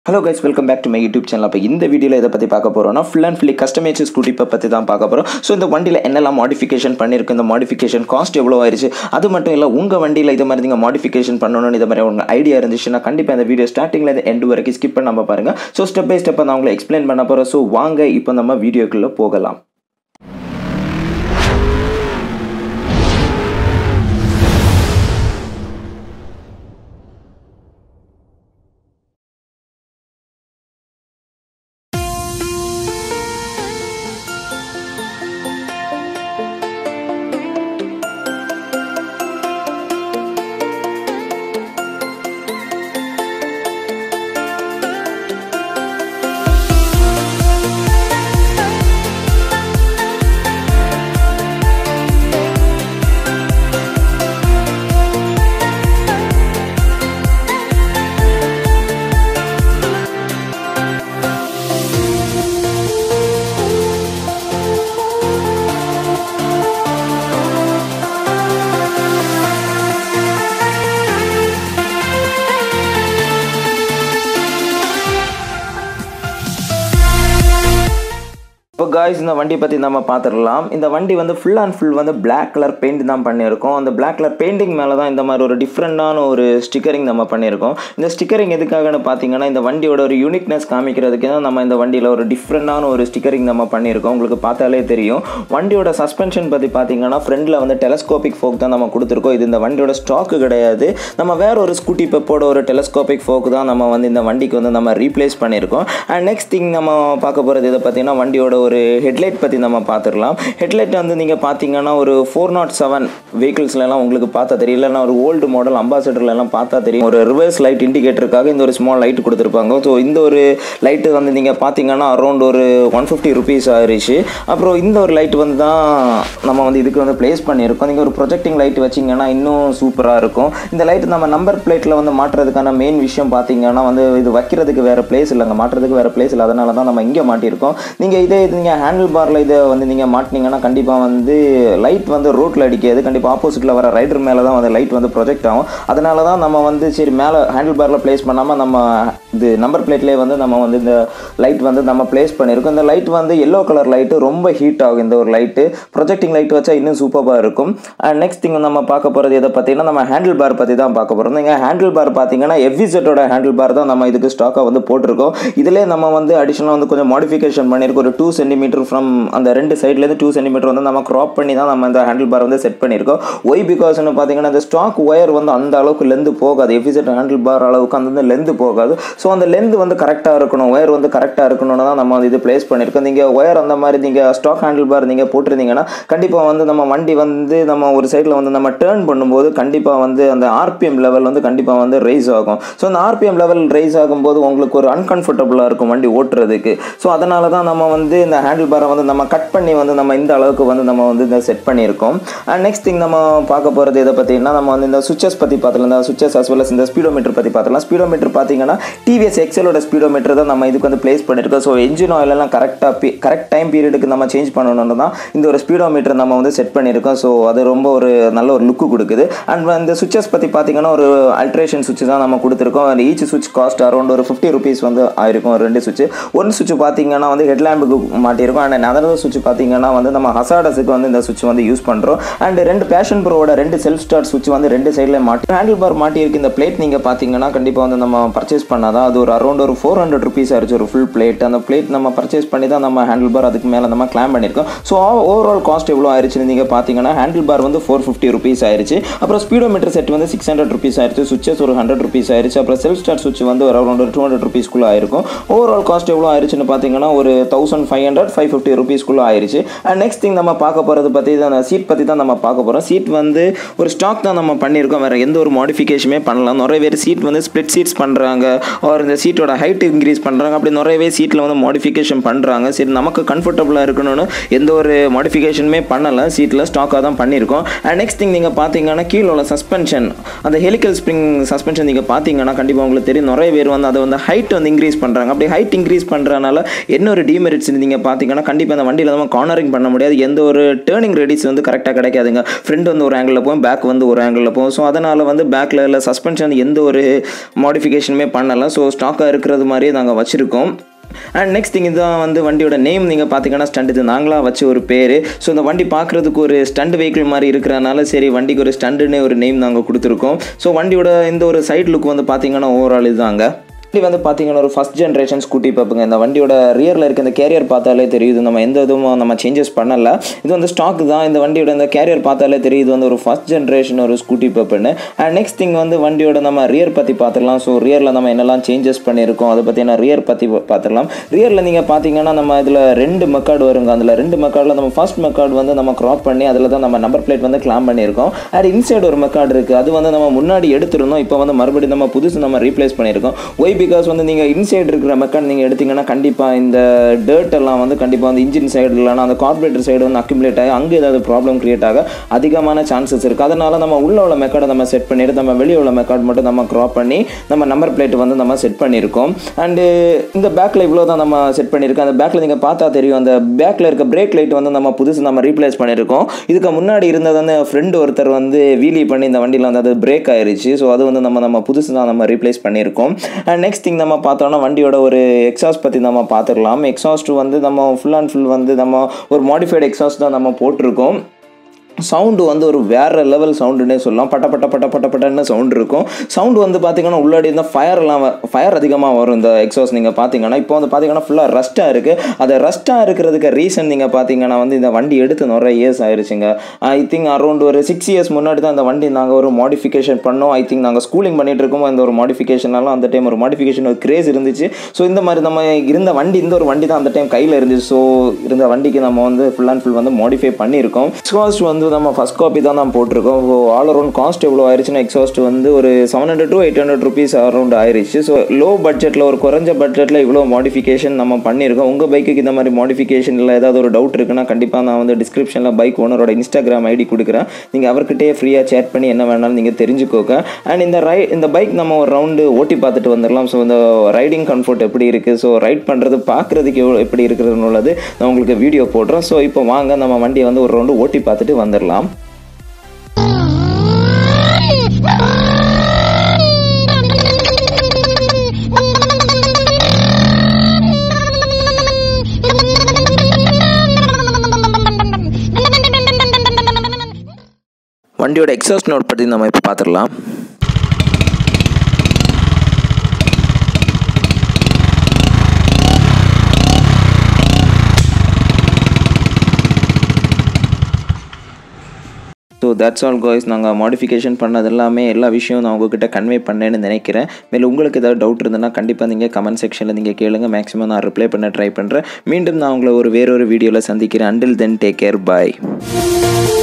hello guys welcome back to my YouTube channel அப்போ இந்த வீடியோவில் இதை பற்றி பார்க்க போகிறோம்னா full and fully customise scooty பற்றி தான் பார்க்க போகிறோம் ஸோ இந்த வண்டியில் என்னெல்லாம் மாடிஃபிகேஷன் பண்ணியிருக்கு இந்த மாடிஃபிகேஷன் காஸ்ட் எவ்வளோ ஆயிருச்சு அது மட்டும் இல்லை உங்கள் வண்டியில் இது மாதிரி நீங்கள் மாடிஃபிகேஷன் பண்ணணும்னு இது மாதிரி உங்கள் ஐடியா இருந்துச்சுன்னா கண்டிப்பாக இந்த வீடியோ ஸ்டார்டிங்கில் இருந்து எண்டு வரைக்கும் ஸ்கிப் பண்ணாமல் பாருங்கள் ஸோ ஸ்டெப் பை ஸ்டெப் நான் உங்களை எக்ஸ்பிளைன் பண்ண போகிறேன் ஸோ வாங்க இப்போ நம்ம வீடியோக்குள்ளே போகலாம் இப்போ காய்ஸ் இந்த வண்டி பற்றி நம்ம பார்த்துடலாம் இந்த வண்டி வந்து ஃபுல் அண்ட் ஃபுல் வந்து பிளாக் கலர் பெயிண்ட் தான் பண்ணியிருக்கோம் அந்த பிளாக் கலர் பெயிண்டிங் மேலே தான் இந்த மாதிரி ஒரு டிஃப்ரெண்டான ஒரு ஸ்டிக்கரிங் நம்ம பண்ணியிருக்கோம் இந்த ஸ்டிக்கரிங் எதுக்காகன்னு பார்த்தீங்கன்னா இந்த வண்டியோட ஒரு யூனிக்னஸ் காமிக்கிறதுக்கு தான் நம்ம இந்த வண்டியில் ஒரு டிஃப்ரெண்டான ஒரு ஸ்டிக்கரிங் நம்ம பண்ணியிருக்கோம் உங்களுக்கு பார்த்தாலே தெரியும் வண்டியோட சஸ்பென்ஷன் பற்றி பார்த்தீங்கன்னா ஃப்ரண்டில் வந்து டெலஸ்கோபிக் ஃபோக் தான் நம்ம கொடுத்துருக்கோம் இது இந்த வண்டியோட ஸ்டாக்கு கிடையாது நம்ம வேற ஒரு ஸ்கூட்டி பெப்போட ஒரு டெலஸ்கோபிக் ஃபோக் தான் நம்ம வந்து இந்த வண்டிக்கு வந்து நம்ம ரீப்ளேஸ் பண்ணியிருக்கோம் அண்ட் நெக்ஸ்ட் திங் நம்ம பார்க்க போகிறது இதை பார்த்தீங்கன்னா வண்டியோட ஒரு ஹெட்லைட் பற்றி நம்ம பார்த்துடலாம் ஹெட்லைட் வந்து நீங்கள் பார்த்தீங்கன்னா ஒரு ஃபோர் நாட் செவன் வெஹிக்கிள்ஸ்லாம் உங்களுக்கு பார்த்தா தெரியும் இல்லைன்னா ஒரு ஓல்டு மாடல் அம்பாசடர்லாம் பார்த்தா தெரியும் ஒரு ரிவர்ஸ் லைட் இண்டிகேட்டருக்காக இந்த ஒரு ஸ்மால் லைட் கொடுத்துருப்பாங்க ஸோ இந்த ஒரு லைட்டு வந்து நீங்கள் பார்த்தீங்கன்னா அரௌண்ட் ஒரு ஒன் ஃபிஃப்டி ருபீஸ் ஆயிடுச்சு அப்புறம் இந்த ஒரு லைட் வந்து தான் நம்ம வந்து இதுக்கு வந்து ப்ளேஸ் பண்ணியிருக்கோம் நீங்கள் ஒரு ப்ரொஜெக்டிங் லைட் வச்சிங்கன்னா இன்னும் சூப்பராக இருக்கும் இந்த லைட் நம்ம நம்பர் பிளேட்டில் வந்து மாட்டுறதுக்கான மெயின் விஷயம் பார்த்தீங்கன்னா வந்து இது வைக்கிறதுக்கு வேறு பிளேஸ் இல்லைங்க மாட்டுறதுக்கு வேறு பிளேஸ் இல்லை அதனால தான் நம்ம இங்கே மாட்டியிருக்கோம் நீங்கள் இதே இது நீங்கள் ஹேண்டில் பாரில் இதை வந்து நீங்கள் மாட்டினீங்கன்னா கண்டிப்பாக வந்து லைட் வந்து ரோட்டில் அடிக்காது கண்டிப்பாக ஆப்போசிட்டில் வர ரைடர் மேலே தான் வந்து லைட் வந்து ப்ரொஜெக்ட் ஆகும் அதனால தான் நம்ம வந்து சரி மேலே ஹேண்டில் பாரில் ப்ளேஸ் பண்ணாமல் நம்ம இது நம்பர் பிளேட்லேயே வந்து நம்ம வந்து இந்த லைட் வந்து நம்ம ப்ளேஸ் பண்ணியிருக்கோம் இந்த லைட் வந்து எல்லோ கலர் லைட்டு ரொம்ப ஹீட் ஆகும் இந்த ஒரு லைட்டு ப்ரொஜெக்டிங் லைட் வச்சா இன்னும் சூப்பராக இருக்கும் அண்ட் நெக்ஸ்ட் திங் நம்ம பார்க்க போகிறது எதை பார்த்தீங்கன்னா நம்ம ஹேண்டில் பார் பற்றி தான் பார்க்க போகிறோம் நீங்கள் ஹேண்டில் பார் பார்த்தீங்கன்னா எவ்விசெட்டோட ஹேண்டில் பார் தான் நம்ம இதுக்கு ஸ்டாக்காக வந்து போட்டிருக்கோம் இதிலே நம்ம வந்து அடிஷனலாக வந்து கொஞ்சம் மாடிஃபிகேஷன் பண்ணியிருக்கோம் ஒரு டூ சென்டிமீட்டர் ஃப்ரம் அந்த ரெண்டு சைட்லேருந்து டூ சென்டிமீட்டர் வந்து நம்ம க்ராப் பண்ணி தான் நம்ம இந்த ஹேண்டில் பார் வந்து செட் பண்ணியிருக்கோம் ஒய் பிகாஸ்னு பார்த்தீங்கன்னா இந்த ஸ்டாக் ஒயர் வந்து அந்த அளவுக்கு லெந்து போகாது எஃபிசெட் ஹேண்டில் பார் அளவுக்கு அந்த லெந்து போகாது ஸோ அந்த லெந்து வந்து கரெக்டாக இருக்கணும் ஒயர் வந்து கரெக்டாக இருக்கணும்னு தான் நம்ம வந்து இது ப்ளேஸ் பண்ணியிருக்கோம் நீங்கள் ஒயர் அந்த மாதிரி நீங்கள் ஸ்டாக் ஹேண்டில் பார் நீங்கள் போட்டிருந்தீங்கன்னா கண்டிப்பாக வந்து நம்ம வண்டி வந்து நம்ம ஒரு சைடில் வந்து நம்ம டேர்ன் பண்ணும்போது கண்டிப்பாக வந்து அந்த ஆர்பிஎம் லெவல் வந்து கண்டிப்பாக வந்து ரைஸ் ஆகும் ஸோ அந்த ஆர்பிஎம் லெவல் ரைஸ் ஆகும்போது உங்களுக்கு ஒரு அன்கம்ஃபர்டபுளாக இருக்கும் வண்டி ஓட்டுறதுக்கு ஸோ அதனால தான் நம்ம வந்து இந்த ஹேண்டில் பாரை வந்து நம்ம கட் பண்ணி வந்து நம்ம இந்த அளவுக்கு வந்து நம்ம வந்து இந்த செட் பண்ணியிருக்கோம் அண்ட் நெக்ஸ்ட் திங் நம்ம பார்க்க போகிறது இதை பார்த்தீங்கன்னா நம்ம வந்து இந்த சுவிச்சஸ் பற்றி பார்த்துலாம் இந்த சுவிச்சஸ் அஸ் வெல் இந்த ஸ்பீடோமீட்டர் பற்றி பார்த்துலாம் ஸ்பீடோமீட்டர் பார்த்தீங்கன்னா டிவிஎஸ் எக்ஸலோட ஸ்பீடோமீட்டர் தான் நம்ம இதுக்கு வந்து பிளேஸ் பண்ணியிருக்கோம் ஸோ என்ஜின் ஆயிலெல்லாம் கரெக்டாக கரெக்ட் டைம் பீரியடுக்கு நம்ம சேஞ்ச் பண்ணணும்னு தான் இந்த ஒரு ஸ்பீடோமீட்டர் நம்ம வந்து செட் பண்ணியிருக்கோம் ஸோ அது ரொம்ப ஒரு நல்ல ஒரு லுக்கு கொடுக்குது அண்ட் இந்த சுவிச்சஸ் பற்றி பார்த்தீங்கன்னா ஒரு அல்ட்ரேஷன் சுவிட்ச் தான் நம்ம கொடுத்துருக்கோம் அந்த ஈச் சுவிட்ச் காஸ்ட் அரௌண்ட் ஒரு ஃபிஃப்டி ருபீஸ் வந்து ஆயிருக்கும் ரெண்டு சுவிட்ச் ஒன் சுவிட்ச் பார்த்தீங்கன்னா வந்து ஹெட்லாம்புக்கு மாட்டியிருக்கும் அண்ட் அதர் சுவிட்ச் பார்த்தீங்கன்னா வந்து நம்ம ஹசாடஸுக்கு வந்து இந்த சுவிட்ச் வந்து யூஸ் பண்ணுறோம் அண்ட் ரெண்டு பேஷன் ப்ரோவோட ரெண்டு செல்ஃப் ஸ்டார்ட் சுவிட்ச் வந்து ரெண்டு சைடில் மாட்டி ஹேண்டில் பார் மாட்டியிருக்கு இந்த பிளேட் நீங்கள் பார்த்தீங்கன்னா கண்டிப்பாக வந்து நம்ம பர்ச்சேஸ் பண்ணாதான் அது ஒரு அரௌண்ட் ஒரு ஃபோர் ஹண்ட்ரட் ருபீஸ் ஆயிடுச்சு ஒரு ஃபுல் பிளேட் அந்த பிளேட் நம்ம பர்ச்சேஸ் பண்ணி தான் நம்ம ஹேண்டில் பார் அதுக்கு மேலே நம்ம கிளாம் பண்ணியிருக்கோம் ஸோ ஓவரால் காஸ்ட் எவ்வளோ ஆயிடுச்சுன்னு நீங்கள் பார்த்தீங்கன்னா ஹேண்டில் பார் வந்து ஃபோர் ஃபிஃப்டி ருபீஸ் ஆயிடுச்சு அப்புறம் ஸ்பீடோமீட்டர் செட் வந்து சிக்ஸ் ஹண்ட்ரட் ருபீஸ் ஆயிடுச்சு சுவிச்சஸ் ஒரு ஹண்ட்ரட் ருபீஸ் ஆயிடுச்சு அப்புறம் செல்ஃப் ஸ்டார்ட் சுவிட்ச் வந்து ஒரு அரௌண்ட் ஒரு டூ ஹண்ட்ரட் ருபீஸ்க்குள்ளே ஆயிருக்கும் ஓவரால் காஸ்ட் எவ்வளோ ஆயிடுச்சுன்னு பார்த்தீங்கன்னா ஒரு thousand five hundred five fifty ருபீஸ்க்குள்ளே ஆயிடுச்சு அண்ட் நெக்ஸ்ட் திங் நம்ம பார்க்க போகிறது பற்றி தான் சீட் பற்றி தான் நம்ம பார்க்க போகிறோம் சீட் வந்து ஒரு ஸ்டாக் தான் நம்ம பண்ணியிருக்கோம் வேறு எந்த ஒரு மாடிஃபிகேஷனுமே பண்ணலாம் நிறைய பேர் சீட் வந்து ஸ்ப்ளிட் சீட்ஸ் பண்ணுறாங்க ஒரு இந்த சீட்டோட ஹைட் இன்க்ரீஸ் பண்ணுறாங்க அப்படி நிறையவே சீட்டில் வந்து மாடிஃபிகேஷன் பண்ணுறாங்க சரி நமக்கு கம்ஃபர்டபுளாக இருக்கணும்னு எந்த ஒரு மாடிஃபிகேஷனுமே பண்ணலை சீட்டில் ஸ்டாக்காக தான் பண்ணியிருக்கோம் அண்ட் நெக்ஸ்ட் திங் நீங்கள் பார்த்தீங்கன்னா கீழே உள்ள சஸ்பென்ஷன் அந்த ஹெலிக்கல் ஸ்ப்ரிங் சஸ்பென்ஷன் நீங்கள் பார்த்தீங்கன்னா கண்டிப்பாக உங்களுக்கு தெரியும் நிறைய பேர் வந்து அதை வந்து ஹைட் வந்து இன்க்ரீஸ் பண்ணுறாங்க அப்படி ஹைட் இன்க்ரீஸ் பண்ணுறதுனால என்ன ஒரு டிமெரிட்ஸ் நீங்கள் பார்த்தீங்கன்னா பார்த்தீங்கன்னா கண்டிப்பாக இந்த வண்டியில் நம்ம கார்னரிங் பண்ண முடியாது எந்த ஒரு டேர்னிங் ரெடிஸ் வந்து கரெக்டாக கிடைக்காதுங்க ஃப்ரண்ட் வந்து ஒரு ஆங்கிளில் போகும் பேக் வந்து ஒரு ஆங்கிளில் போகும் ஸோ அதனால் வந்து பேக்கில் இல்லை சஸ்பென்ஷன் எந்த ஒரு மாடிஃபிகேஷனுமே பண்ணலை ஸோ ஸ்டாக்காக இருக்கிறது மாதிரியே நாங்கள் வச்சுருக்கோம் அண்ட் நெக்ஸ்ட் திங் இதுதான் வந்து வண்டியோட நேம் நீங்கள் பார்த்தீங்கன்னா ஸ்டண்ட் இது நாங்களாக வச்ச ஒரு பேர் ஸோ இந்த வண்டி பார்க்குறதுக்கு ஒரு ஸ்டண்ட் வெஹிக்கிள் மாதிரி இருக்கிறனால சரி வண்டிக்கு ஒரு ஸ்டண்டுன்னு ஒரு நேம் நாங்கள் கொடுத்துருக்கோம் ஸோ வண்டியோட இந்த ஒரு சைட் லுக் வந்து பார்த்தீங்கன்னா ஓவரால் இதுதாங்க வண்டி வந்து பார்த்தீங்கன்னா ஒரு ஃபஸ்ட் ஜென்ரேஷன் ஸ்கூட்டி பார்ப்புங்க இந்த வண்டியோட ரியரில் இருக்க இந்த கேரியர் பார்த்தாலே தெரியுது நம்ம எந்த இதுவும் நம்ம சேஞ்சஸ் பண்ணல இது வந்து ஸ்டாக் தான் இந்த வண்டியோட இந்த கேரியர் பார்த்தாலே தெரியுது வந்து ஒரு ஃபஸ்ட் ஜென்ரேஷன் ஒரு ஸ்கூட்டி பப்புன்னு அண்ட் நெக்ஸ்ட் திங் வந்து வண்டியோட நம்ம ரியர் பற்றி பார்த்துக்கலாம் ஸோ ரியரில் நம்ம என்னெல்லாம் சேஞ்சஸ் பண்ணியிருக்கோம் அதை பற்றின ரியர் பற்றி பார்த்துக்கலாம் ரியரில் நீங்கள் பார்த்தீங்கன்னா நம்ம இதில் ரெண்டு மெக்கார்டு வருங்க அதில் ரெண்டு மெக்கார்டில் நம்ம ஃபர்ஸ்ட் மெக்கார்டு வந்து நம்ம க்ராப் பண்ணி அதில் தான் நம்ம நம்பர் பிளேட் வந்து கிளாம் பண்ணியிருக்கோம் அண்ட் இன்சைடு ஒரு மெக்கார்டு இருக்குது அது வந்து நம்ம முன்னாடி எடுத்திருந்தோம் இப்போ வந்து மறுபடியும் நம்ம புதுசு நம்ம ரீப்ளேஸ் பண்ணியிருக்கோம் ஒய் பிகாஸ் வந்து நீங்கள் இன்சைடு இருக்கிற மெக்கான் நீங்கள் எடுத்தீங்கன்னா கண்டிப்பாக இந்த டர்ட் எல்லாம் வந்து கண்டிப்பாக வந்து இன்ஜின் சைடு இல்லைனா அந்த கார்பரேட்டர் சைடு வந்து அக்யூமுலேட் ஆகி அங்கே ஏதாவது ப்ராப்ளம் கிரியேட் ஆக அதிகமான சான்சஸ் இருக்குது அதனால நம்ம உள்ள உள்ள மெக்காடை நம்ம செட் பண்ணிட்டு நம்ம வெளியே உள்ள மெக்காட் மட்டும் நம்ம க்ராப் பண்ணி நம்ம நம்பர் பிளேட் வந்து நம்ம செட் பண்ணியிருக்கோம் அண்டு இந்த பேக்கில் இவ்வளோ தான் நம்ம செட் பண்ணியிருக்கோம் அந்த பேக்கில் நீங்கள் பார்த்தா தெரியும் அந்த பேக்கில் இருக்க பிரேக் லைட் வந்து நம்ம புதுசு நம்ம ரீப்ளேஸ் பண்ணியிருக்கோம் இதுக்கு முன்னாடி இருந்தது வந்து ஃப்ரெண்டு ஒருத்தர் வந்து வீலி பண்ணி இந்த வண்டியில் வந்து அது பிரேக் ஆயிருச்சு ஸோ அது வந்து நம்ம நம்ம புதுசு தான் நம்ம ரீப்ளேஸ் பண்ணியிருக்கோம் அண்ட் நெக்ஸ்ட் திங் நம்ம பார்த்தோம்னா வண்டியோட ஒரு எக்ஸாஸ்ட் பற்றி நம்ம பார்த்துக்கலாம் எக்ஸாஸ்ட் வந்து நம்ம ஃபுல் அண்ட் ஃபுல் வந்து நம்ம ஒரு மாடிஃபைடு எக்ஸாஸ்ட் தான் நம்ம போட்டிருக்கோம் சவுண்டு வந்து ஒரு வேறு லெவல் சவுண்டுன்னே சொல்லலாம் பட்ட பட்ட பட்ட பட்ட பட்டன்னு சவுண்ட் இருக்கும் சவுண்டு வந்து பார்த்தீங்கன்னா உள்ளாடி இருந்தால் ஃபயர்லாம் ஃபயர் அதிகமாக வரும் இந்த எக்ஸாஸ் நீங்கள் பார்த்தீங்கன்னா இப்போ வந்து பார்த்தீங்கன்னா ஃபுல்லாக ரஸ்ட்டாக இருக்குது அது ரஸ்ட்டாக இருக்கிறதுக்கு ரீசன் நீங்கள் பார்த்தீங்கன்னா வந்து இந்த வண்டி எடுத்து நிறைய இயர்ஸ் ஆயிருச்சுங்க ஐ திங்க் அரௌண்ட் ஒரு சிக்ஸ் இயர்ஸ் முன்னாடி தான் இந்த வண்டி நாங்கள் ஒரு மாடிஃபிகேஷன் பண்ணோம் ஐ திங்க் நாங்கள் ஸ்கூலிங் பண்ணிட்டு இருக்கோம் இந்த ஒரு மாடிஃபிகேஷனாலும் அந்த டைம் ஒரு மாடிஃபிகேஷன் ஒரு கிரேஸ் இருந்துச்சு ஸோ இந்த மாதிரி நம்ம இருந்த வண்டி இந்த ஒரு வண்டி தான் அந்த டைம் கையில் இருந்துச்சு ஸோ இருந்த வண்டிக்கு நம்ம வந்து ஃபுல் அண்ட் ஃபுல் வந்து மாடிஃபை பண்ணியிருக்கோம் எக்ஸாஸ்ட் வந்து நம்ம ஃபஸ்ட் காப்பி தான் தான் போட்டிருக்கோம் ஸோ ஆல் அரௌண்ட் காஸ்ட் எவ்வளோ ஆயிடுச்சுன்னா எக்ஸாஸ்ட் வந்து ஒரு seven hundred to eight hundred rupees around ஆயிருச்சு ஸோ லோ பட்ஜெட்டில் ஒரு குறைஞ்ச பட்ஜெட்டில் இவ்வளோ மாடிஃபிகேஷன் நம்ம பண்ணியிருக்கோம் உங்கள் பைக்குக்கு இந்த மாதிரி மாடிஃபிகேஷன் இல்லை ஏதாவது ஒரு டவுட் இருக்குன்னா கண்டிப்பாக நான் வந்து டிஸ்கிரிப்ஷனில் பைக் ஓனரோட இன்ஸ்டாகிராம் ஐடி கொடுக்குறேன் நீங்கள் அவர்கிட்டயே ஃப்ரீயாக சேட் பண்ணி என்ன வேணாலும் நீங்கள் தெரிஞ்சுக்கோங்க அண்ட் இந்த ரை இந்த பைக் நம்ம ஒரு ரவுண்டு ஓட்டி பார்த்துட்டு வந்துடலாம் ஸோ இந்த ரைடிங் கம்ஃபர்ட் எப்படி இருக்குது ஸோ ரைட் பண்ணுறது பார்க்குறதுக்கு எவ்வளோ எப்படி இருக்கிறதுன்னு உள்ளது நான் உங்களுக்கு வீடியோ போடுறேன் ஸோ இப்போ வாங்க நம்ம வண்டியை வந்து ஒரு ரவுண்டு ஓட்டி பார்த்துட்டு வந்துடலாம் வண்டியோட எக்ஸாஸ்ட் நோட் பற்றி நம்ம இப்போ பார்த்துடலாம் ஸோ தட்ஸ் ஆல் காய்ஸ் நாங்கள் மாடிஃபிகேஷன் பண்ணது எல்லாமே எல்லா விஷயம் நான் உங்ககிட்ட கன்வே பண்ணேன்னு நினைக்கிறேன் மேலும் உங்களுக்கு ஏதாவது டவுட் இருந்ததுன்னா கண்டிப்பாக நீங்கள் கமெண்ட் செக்ஷனில் நீங்கள் கேளுங்க மேக்ஸிமம் நான் ரிப்ளை பண்ண ட்ரை பண்ணுறேன் மீண்டும் நான் உங்களை ஒரு வேறொரு வீடியோவில் சந்திக்கிறேன் அண்டில் தென் டேக் கேர் பாய்